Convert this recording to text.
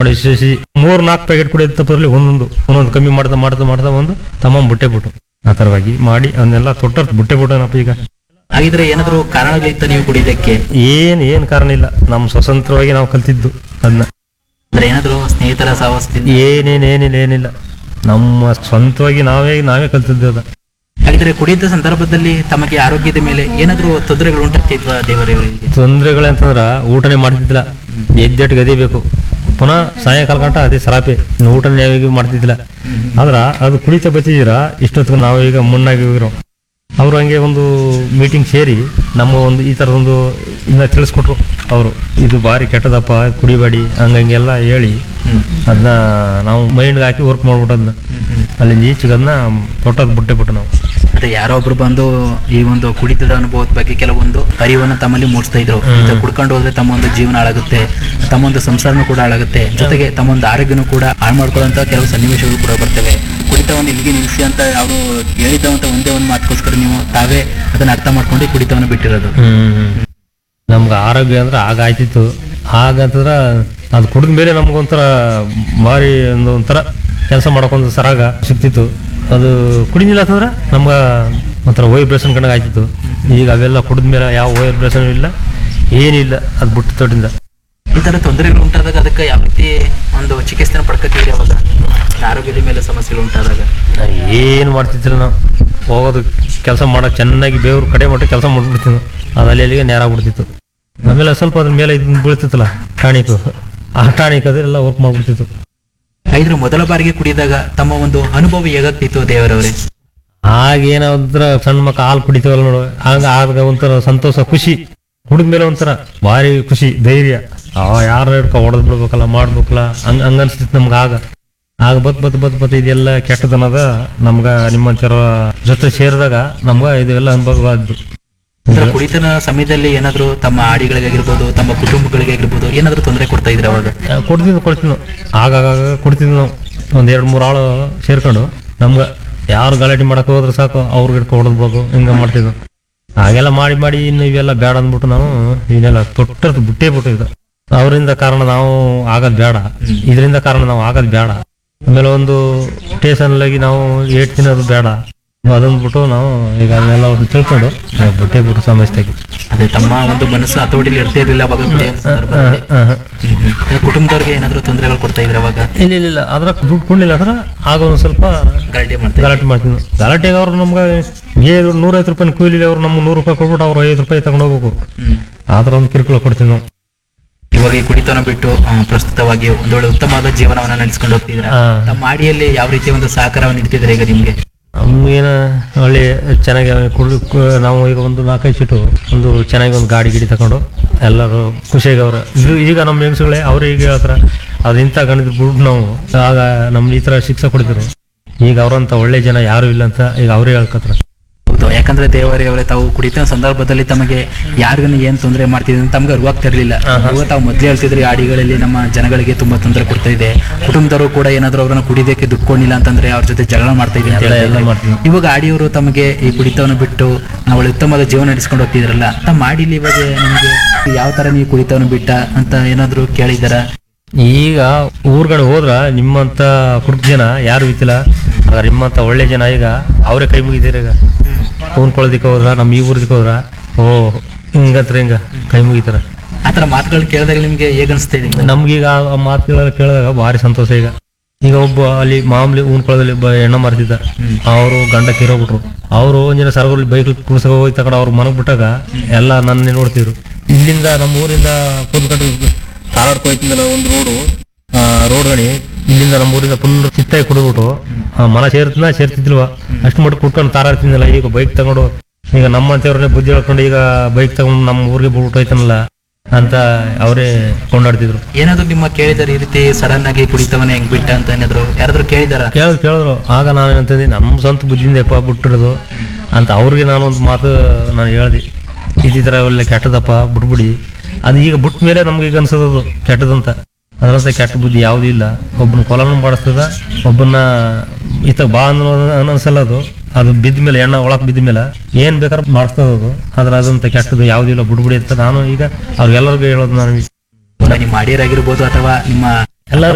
ಕಡೆ ಸೇರಿಸಿ ಮೂರ್ ನಾಲ್ಕು ಪ್ಯಾಕೆಟ್ ಕುಡಿಯೋದು ತಪ್ಪದಲ್ಲಿ ಒಂದೊಂದು ಒಂದೊಂದು ಕಮ್ಮಿ ಮಾಡ್ತಾ ಮಾಡ್ತಾ ಮಾಡ್ತಾ ಒಂದು ತಮ್ಮ ಬಿಟ್ಟೆ ಬಿಟ್ಟು ಆ ತರವಾಗಿ ಮಾಡಿ ಅವನ್ನೆಲ್ಲ ತೊಟ್ಟ ಬಿಟ್ಟೆ ಬಿಟ್ಟನಪ್ಪ ಈಗ ಹಾಗಿದ್ರೆ ಏನಾದ್ರು ಕಾರಣಗಳಿತ್ತ ನೀವು ಕುಡಿಯೋದಕ್ಕೆ ಏನ್ ಏನ್ ಕಾರಣ ಇಲ್ಲ ನಮ್ ಸ್ವತಂತ್ರವಾಗಿ ನಾವು ಕಲ್ತಿದ್ದು ಅದನ್ನ ಅಂದ್ರೆ ಏನಾದ್ರು ಸ್ನೇಹಿತರ ಸಹವಾಸದಿಂದ ಏನೇನ್ ಏನಿಲ್ಲ ಏನಿಲ್ಲ ನಮ್ಮ ಸ್ವಂತವಾಗಿ ನಾವೇ ನಾವೇ ಕಲ್ತಿದ್ದು ಅದ ಹಾಗಿದ್ರೆ ಕುಡಿಯದ ಸಂದರ್ಭದಲ್ಲಿ ತಮಗೆ ಆರೋಗ್ಯದ ಮೇಲೆ ಏನಾದ್ರು ತೊಂದರೆಗಳು ಉಂಟಾಗ್ತಿದ್ವಾ ದೇವರವರಿಗೆ ತೊಂದರೆಗಳಂತಂದ್ರ ಊಟನೇ ಮಾಡ್ತಿದ್ದಿಲ್ಲ ಎದ್ದೆಟ್ಟು ಗದಿ ಬೇಕು ಪುನಃ ಸಾಯಂಕಾಲ ಗಂಟ ಅದೇ ಸರಾಪೆ ಇನ್ನು ಊಟನೇ ಯಾವಾಗ ಮಾಡ್ತಿದ್ದಿಲ್ಲ ಆದ್ರ ಅದು ಕುಡಿತ ಬತ್ತಿದ್ದೀರ ಇಷ್ಟೊತ್ತಿಗೆ ನಾವು ಈಗ ಮುನ್ನಾಗಿ ಹೋಗಿರೋ ಅವರು ಹಂಗೆ ಒಂದು ಮೀಟಿಂಗ್ ಸೇರಿ ನಮ್ಮ ಒಂದು ಈ ಥರದೊಂದು ಇನ್ನ ತಿಳಿಸ್ಕೊಟ್ರು ಅವರು ಇದು ಭಾರಿ ಕೆಟ್ಟದಪ್ಪ ಕುಡಿಬೇಡಿ ಹಂಗಂಗೆಲ್ಲ ಹೇಳಿ ಅದನ್ನ ನಾವು ಮೈಂಡ್ಗೆ ಹಾಕಿ ವರ್ಕ್ ಮಾಡ್ಬಿಟ್ಟು ಅದನ್ನ ಅಲ್ಲಿಂದ ಈಚೆಗೆ ಅದನ್ನ ತೊಟ್ಟದ್ ಬಿಟ್ಟೆ ಬಿಟ್ಟು ನಾವು ಅದೇ ಯಾರೋ ಒಬ್ರು ಬಂದು ಈ ಒಂದು ಕುಡಿತದ ಅನುಭವದ ಬಗ್ಗೆ ಕೆಲವೊಂದು ಅರಿವನ್ನು ತಮ್ಮಲ್ಲಿ ಮೂಡಿಸ್ತಾ ಇದ್ರು ಇದು ಕುಡ್ಕೊಂಡು ಹೋದ್ರೆ ತಮ್ಮ ಒಂದು ಜೀವನ ಹಾಳಾಗುತ್ತೆ ತಮ್ಮ ಒಂದು ಸಂಸಾರನೂ ಕೂಡ ಹಾಳಾಗುತ್ತೆ ಜೊತೆಗೆ ತಮ್ಮ ಒಂದು ಆರೋಗ್ಯನೂ ಕೂಡ ಹಾಳು ಮಾಡ್ಕೊಳ್ಳೋಂಥ ಕೆಲವು ಸನ್ನಿವೇಶಗಳು ಕೂಡ ಬರ್ತವೆ ಕುಡಿತವನ್ನು ಇಲ್ಲಿಗೆ ನಿಲ್ಲಿಸಿ ಅಂತ ಅವರು ಹೇಳಿದಂತ ಒಂದೇ ಒಂದು ಮಾತುಕೋಸ್ಕರ ನೀವು ತಾವೇ ಅದನ್ನ ಅರ್ಥ ಮಾಡ್ಕೊಂಡು ಕುಡಿತವನ್ನು ಬಿಟ್ಟಿರೋದು ನಮ್ಗೆ ಆರೋಗ್ಯ ಅಂದ್ರೆ ಆಗ ಆಯ್ತಿತ್ತು ಆಗಂತಂದ್ರ ಅದು ಕುಡಿದ ಮೇಲೆ ನಮ್ಗೊಂಥರ ಭಾರಿ ಒಂದು ಒಂಥರ ಕೆಲಸ ಮಾಡೋಕೊಂದು ಸರಾಗ ಸಿಕ್ತಿತ್ತು ಅದು ಕುಡಿದಿಲ್ಲ ಅಂತಂದ್ರೆ ನಮ್ಗೆ ಒಂಥರ ವೈಬ್ರೇಷನ್ ಕಂಡಂಗೆ ಆಯ್ತಿತ್ತು ಈಗ ಅವೆಲ್ಲ ಕುಡಿದ ಮೇಲೆ ಯಾವ ವೈಬ್ರೇಷನ್ ಇಲ್ಲ ಏನಿಲ್ಲ ಅದು ಬಿಟ್ಟು ತೊಟ್ಟಿಂದ ಈ ತರ ತೊಂದರೆಗಳು ಉಂಟಾದಾಗ ಅದಕ್ಕೆ ಯಾವ ರೀತಿ ಒಂದು ಚಿಕಿತ್ಸೆನ ಪಡ್ಕೊತೀವಿ ಅವಾಗ ಆರೋಗ್ಯದ ಮೇಲೆ ಸಮಸ್ಯೆಗಳು ಉಂಟಾದಾಗ ಏನು ಮಾಡ್ತಿದ್ದಿಲ್ಲ ನಾವು ಹೋಗೋದು ಕೆಲಸ ಮಾಡೋಕೆ ಚೆನ್ನಾಗಿ ಬೇವ್ರ ಕಡೆ ಮಟ್ಟ ಕೆಲಸ ಮಾಡ್ಬಿಡ್ತೀವಿ ನಾವು. ಅದು ಅಲ್ಲಿ ಅಲ್ಲಿಗೆ ನೇರ ಆಗ್ಬಿಡ್ತಿತ್ತು ಆಮೇಲೆ ಸ್ವಲ್ಪ ಅದ್ರ ಮೇಲೆ ಇದನ್ನ ಬೀಳ್ತಿತ್ತಲ್ಲ ಟಾಣಿಕ್ ಆ ಟಾಣಿಕ್ ಅದೆಲ್ಲ ವರ್ಕ್ ಮಾಡ್ಬಿಡ್ತಿತ್ತು ಐದ್ರ ಮೊದಲ ಬಾರಿಗೆ ಕುಡಿದಾಗ ತಮ್ಮ ಒಂದು ಅನುಭವ ಹೇಗಾಗ್ತಿತ್ತು ದೇವರವರೇ ಆಗೇನೋ ಒಂಥರ ಸಣ್ಣ ಮಕ್ಕ ಹಾಲು ಕುಡಿತೀವಲ್ಲ ನೋಡು ಆಗ ಆಗ ಒಂಥರ ಸಂತೋಷ ಖುಷಿ ಕುಡಿದ ಮೇಲೆ ಒಂಥರ ಭಾರಿ ಖುಷಿ ಧೈರ್ಯ ಆ ಯಾರು ಹಿಡ್ಕೊ ಹೊಡೆದ್ ಬಿಡ್ಬೇಕಲ್ಲ ಮಾಡ್ಬೇಕಲ್ಲ ಹಂಗ ಹಂಗ ಅನ್ಸ್ತಿತ್ತು ನಮ್ಗೆ ಆಗ ಆಗ ಬತ್ ಬತ್ ಬತ್ ಬತ್ ಇದೆಲ್ಲ ಕೆಟ್ಟದನ್ನದ ನಮ್ಗ ನಿಮ್ಮಂತರ ಜೊತೆ ಸೇರಿದಾಗ ನಮ್ಗ ಇದೆಲ್ಲ ಅನುಭವ ಆದ್ದು ಅಂದ್ರೆ ಕುಡಿತನ ಸಮಯದಲ್ಲಿ ಏನಾದ್ರು ತಮ್ಮ ಆಡಿಗಳಿಗಾಗಿರ್ಬೋದು ತಮ್ಮ ಕುಟುಂಬಗಳಿಗಾಗಿರ್ಬೋದು ಏನಾದ್ರು ತೊಂದರೆ ಕೊಡ್ತಾ ಇದ್ರ ಅವಾಗ ಕೊಡ್ತಿದ್ವು ಕೊಡ್ತಿದ್ವು ಆಗಾಗ ಕೊಡ್ತಿದ್ವು ನಾವು ಒಂದ್ ಎರಡ್ ಮೂರ್ ಆಳು ಸೇರ್ಕೊಂಡು ನಮ್ಗ ಯಾರು ಗಲಾಟೆ ಮಾಡಕ್ ಹೋದ್ರೆ ಸಾಕು ಅವ್ರಿಗೆ ಹಿಡ್ಕೊ ಹೊಡೆದ್ಬೇಕು ಹಿಂಗ ಮಾಡ್ತಿದ್ವು ಹಾಗೆಲ್ಲ ಮಾಡಿ ಮಾಡಿ ಇನ್ನು ಇವೆಲ್ಲ ಬೇಡ ಅಂದ್ಬಿಟ್ಟು ನಾವು ಇವನ್ನೆಲ್ಲ ತೊಟ್ಟದ್ದು ಬಿಟ್ಟೇ ಬಿಟ್ಟು ಇದು ಅವರಿಂದ ಕಾರಣ ನಾವು ಆಗೋದ್ ಬೇಡ ಇದರಿಂದ ಕಾರಣ ನಾವು ಆಗೋದ್ ಬೇಡ ಆಮೇಲೆ ಒಂದು ಸ್ಟೇಷನ್ಲಾಗಿ ನಾವು ಏಟ್ ತಿನ್ನೋದು ಬೇಡ ಅದನ್ನ ಬಿಟ್ಟು ನಾವು ಈಗ ಅದನ್ನೆಲ್ಲ ಒಂದು ತಿಳ್ಕೊಂಡು ನಾವು ಬಿಟ್ಟೇ ಬಿಟ್ಟು ಸಮಸ್ಯೆಗೆ ಅದೇ ತಮ್ಮ ಒಂದು ಮನಸ್ಸು ಹತೋಟಿಲಿ ಇರ್ತಾ ಇರ್ಲಿಲ್ಲ ಅವಾಗ ಕುಡಿಯೋ ಸಂದರ್ಭದಲ್ಲಿ ಹ್ಮ್. ಕುಟುಂಬದವ್ರಿಗೆ ಏನಾದ್ರು ತೊಂದರೆಗಳು ಕೊಡ್ತಾ ಇದ್ರ ಅವಾಗ ಇಲ್ಲ ಇಲ್ಲ ಇಲ್ಲ ಅದ್ರ ದುಡ್ಡು ಕೊಡ್ಲಿಲ್ಲ ಅಂದ್ರೆ ಆಗ ಒಂದು ಸ್ವಲ್ಪ ಗಲಾಟೆ ಮಾಡ್ತಾ ಗಲಾಟೆ ಮಾಡ್ತಿದ್ವಿ ಗಲಾಟೆಗೆ ಅವ್ರು ನಮ್ಗೆ ಏಳು ನೂರೈವತ್ತು ರೂಪಾಯಿ ಕೂಲಿ ಅವ್ರು ನಮ್ಗೆ ನೂರು ರೂಪಾಯಿ ಕೊಟ್ಬಿಟ್ಟು ಅವ್ರು ಐದು ರೂಪಾಯಿ ತಗೊಂಡು ಹೋಗ್ಬೇಕು ಹ್ಮ್. ಆ ಥರ ಒಂದು ಕಿರುಕುಳ ಕೊಡ್ತೀವಿ ನಾವು ಇವಾಗ ಈ ಕುಡಿತನ ಬಿಟ್ಟು ಆ, ಪ್ರಸ್ತುತವಾಗಿ ಒಂದೊಳ್ಳೆ ಉತ್ತಮವಾದ ಜೀವನವನ್ನ ನಡೆಸ್ಕೊಂಡು ಹೋಗ್ತಿದ್ರ ಹಾ. ತಮ್ಮ ಆಡಿಯಲ್ಲಿ ಯಾವ ರೀತಿಯ ಒಂದು ಸಹಕಾರವನ್ನು ನೀಡ್ತಿದ್ರೆ ಈಗ ನಿಮ್ಗೆ ನಮ್ಗೇನ ಒಳ್ಳೆ ಚೆನ್ನಾಗಿ ಕುಡ್ ಕು- ನಾವು ಈಗ ಒಂದು ನಾಲ್ಕೈದು ಸೀಟು ಒಂದು ಚೆನ್ನಾಗಿ ಒಂದು ಗಾಡಿ ಗಿಡಿ ತಗೊಂಡು ಎಲ್ಲರೂ ಖುಷಿಯಾಗಿ ಅವ್ರು ಇದು ಈಗ ನಮ್ಮ ಹೆಂಗಸುಗಳೇ ಅವ್ರು ಈಗ ಹೇಳ್ತಾರ ಅದು ಇಂಥ ಗಣಿತ ಬಿಟ್ಟು ನಾವು ಆಗ ನಮ್ಗೆ ಈ ಥರ ಶಿಕ್ಷೆ ಕೊಡ್ತಿರು ಈಗ ಅವ್ರಂತ ಒಳ್ಳೆ ಜನ ಯಾರು ಇಲ್ಲ ಅಂತ ಈಗ ಅವರೇ ಹೇಳ್ಕೊತಾರ ಹೌದು ಯಾಕಂದ್ರೆ ದೇವರೇ ಅವರೇ ತಾವು ಕುಡಿತ ಸಂದರ್ಭದಲ್ಲಿ ತಮಗೆ ಯಾರಿಗೂ ಏನ್ ತೊಂದರೆ ಮಾಡ್ತಿದೆ ಅಂತ ತಮ್ಗೆ ಅರಿವಾಗ್ತಾ ಇರಲಿಲ್ಲ ಇವಾಗ ತಾವು ಮೊದಲೇ ಹೇಳ್ತಿದ್ರಿ ಆಡಿಗಳಲ್ಲಿ ನಮ್ಮ ಜನಗಳಿಗೆ ತುಂಬಾ ತೊಂದರೆ ಕೊಡ್ತಾ ಇದೆ ಕುಟುಂಬದವರು ಕೂಡ ಏನಾದ್ರು ಅವ್ರನ್ನ ಕುಡಿಯೋದಕ್ಕೆ ದುಡ್ಡು ಕೊಡ್ಲಿಲ್ಲ ಅಂತಂದ್ರೆ ಅವ್ರ ಜೊತೆ ಜಗಳ ಮಾಡ್ತಾ ಇದೆ ಅಂತ ಎಲ್ಲ ಹೇಳ್ತಾ ಎಲ್ಲ ಇದ್ರು. ಮಾಡ್ತೀವಿ ಇವಾಗ ಆಡಿಯವರು ತಮಗೆ ಈ ಕುಡಿತವನ್ನು ಬಿಟ್ಟು ನಾವು ಒಳ್ಳೆ ಉತ್ತಮವಾದ ಜೀವನ ನಡೆಸ್ಕೊಂಡು ಹೋಗ್ತಿದ್ರಲ್ಲ ತಮ್ಮ ಆಡಿಲಿ ಇವಾಗ ನಿಮಗೆ ಯಾವ ತರ ನೀವು ಕುಡಿತವನ್ನು ಬಿಟ್ಟ ಅಂತ ಏನಾದ್ರು ಕೇಳಿದಾರ ಈಗ ಊರ್ಗಡೆ ಹೋದ್ರ ನಿಮ್ಮಂತ ಕುಡುಕ್ ಜನ ಯಾರು ಇತ್ತಿಲ್ಲ ಆಗ ನಿಮ್ಮಂತ ಒಳ್ಳೆ ಜನ ಈಗ ಅವರೇ ಕೈ ಮುಗಿತೀರ ಈಗ ಕೂನ್ಕೊಳ್ಳೋದಿಕ್ಕೆ ಹೋದ್ರ ನಮ್ಮ ಈ ಊರ್ದಕ್ಕೆ ಹೋದ್ರ ಓ ಹಿಂಗತ್ರ ಹಿಂಗ ಕೈ ಮುಗಿತಾರ ಆತರ ಮಾತುಗಳು ಕೇಳಿದಾಗ ನಿಮ್ಗೆ ಹೇಗ ಅನಿಸ್ತಾ ಇದೆ ನಮ್ಗೀಗ ಆ ಮಾತುಗಳೆಲ್ಲ ಕೇಳಿದಾಗ ಭಾರಿ ಸಂತೋಷ ಈಗ ಈಗ ಒಬ್ಬ ಅಲ್ಲಿ ಮಾಮೂಲಿ ಊನ್ಕೊಳ್ಳೋದಲ್ಲಿ ಒಬ್ಬ ಹೆಣ್ಣ ಮಾರ್ತಿದ್ದ ಅವರು ಗಂಡ ಕಿರೋಗ್ಬಿಟ್ರು ಅವರು ಒಂದಿನ ಸರಗಲ್ಲಿ ಬೈಕ್ ಕುಡ್ಸಕ ಹೋಗಿ ತಗೊಂಡು ಅವ್ರ ಮನಗ್ ಬಿಟ್ಟಾಗ ಎಲ್ಲ ನನ್ನೇ ನೋಡ್ತಿದ್ರು ಇಲ್ಲಿಂದ ನಮ್ಮ ಊರಿಂದ ಕೂತ್ಕೊಂಡು ತಾರಾಡ್ಕೋಯ್ತಿಂದಲ್ಲ ಒಂದು ರೋಡು ರೋಡ್ ಗಣಿ ಇಲ್ಲಿಂದ ನಮ್ಮ ಊರಿಂದ ಫುಲ್ ಚಿತ್ತಾಗಿ ಕುಡಿದ್ಬಿಟ್ಟು ಆ ಮನ ಸೇರ್ತಿನ ಸೇರ್ತಿದ್ಲ್ವಾ ಅಷ್ಟು ಮಟ್ಟ ಕುಟ್ಕೊಂಡು ತಾರಾಡ್ತಿದ್ನಲ್ಲ ಈಗ ಬೈಕ್ ತಗೊಂಡು ಈಗ ನಮ್ಮಂತವ್ರನ್ನೇ ಬುದ್ಧಿ ಹೇಳ್ಕೊಂಡು ಈಗ ಬೈಕ್ ತಗೊಂಡು ನಮ್ಮ ಊರಿಗೆ ಬಿಟ್ಬಿಟ್ಟು ಹೋಯ್ತಾನಲ್ಲ ಅಂತ ಅವರೇ ಕೊಂಡಾಡ್ತಿದ್ರು ಏನಾದ್ರು ನಿಮ್ಮ ಕೇಳಿದಾರೆ ಈ ರೀತಿ ಸಡನ್ ಆಗಿ ಕುಡಿತವನ್ನ ಹೆಂಗ್ ಬಿಟ್ಟ ಅಂತ ಏನಾದ್ರು ಯಾರಾದ್ರೂ ಕೇಳಿದಾರ ಕೇಳಿದ್ರು ಕೇಳಿದ್ರು ಆಗ ನಾನು ಏನಂತಂದೆ ನಮ್ಮ ಸ್ವಂತ ಬುದ್ಧಿಯಿಂದಪ್ಪ ಬಿಟ್ಟಿರೋದು ಅಂತ ಅವ್ರಿಗೆ ನಾನು ಒಂದು ಮಾತು ನಾನು ಹೇಳ್ದೆ ಈ ಥರ ಒಳ್ಳೆ ಕೆಟ್ಟದಪ್ಪ ಬಿಟ್ಬಿಡಿ ಅದು ಈಗ ಬಿಟ್ಟ ಮೇಲೆ ನಮ್ಗೆ ಈಗ ಅನ್ಸೋದು ಕೆಟ್ಟದಂತ ಅದರಂತೆ ಕೆಟ್ಟ ಬುದ್ಧಿ ಯಾವುದೂ ಇಲ್ಲ ಒಬ್ಬನ ಕೊಲನೂ ಮಾಡಿಸ್ತದ ಒಬ್ಬನ ಈತ ಬಾ ಅನ್ನೋ ಅನ್ಸಲ್ಲ ಅದು ಅದು ಬಿದ್ದ ಮೇಲೆ ಎಣ್ಣ ಒಳಕ್ ಬಿದ್ದ ಮೇಲೆ ಏನ್ ಬೇಕಾದ್ರೆ ಮಾಡಿಸ್ತದ ಅದು ಆದ್ರೆ ಅದಂತ ಕೆಟ್ಟದ್ದು ಯಾವುದೂ ಇಲ್ಲ ಬಿಡ್ಬಿಡಿ ಅಂತ ನಾನು ಈಗ ಅವ್ರಿಗೆಲ್ಲರಿಗೂ ಹೇಳೋದು ನಾನು ನಿಮ್ಮ ಅಡಿಯರಾಗಿರ್ಬೋದು ಅಥವಾ ನಿಮ್ಮ ಎಲ್ಲರೂ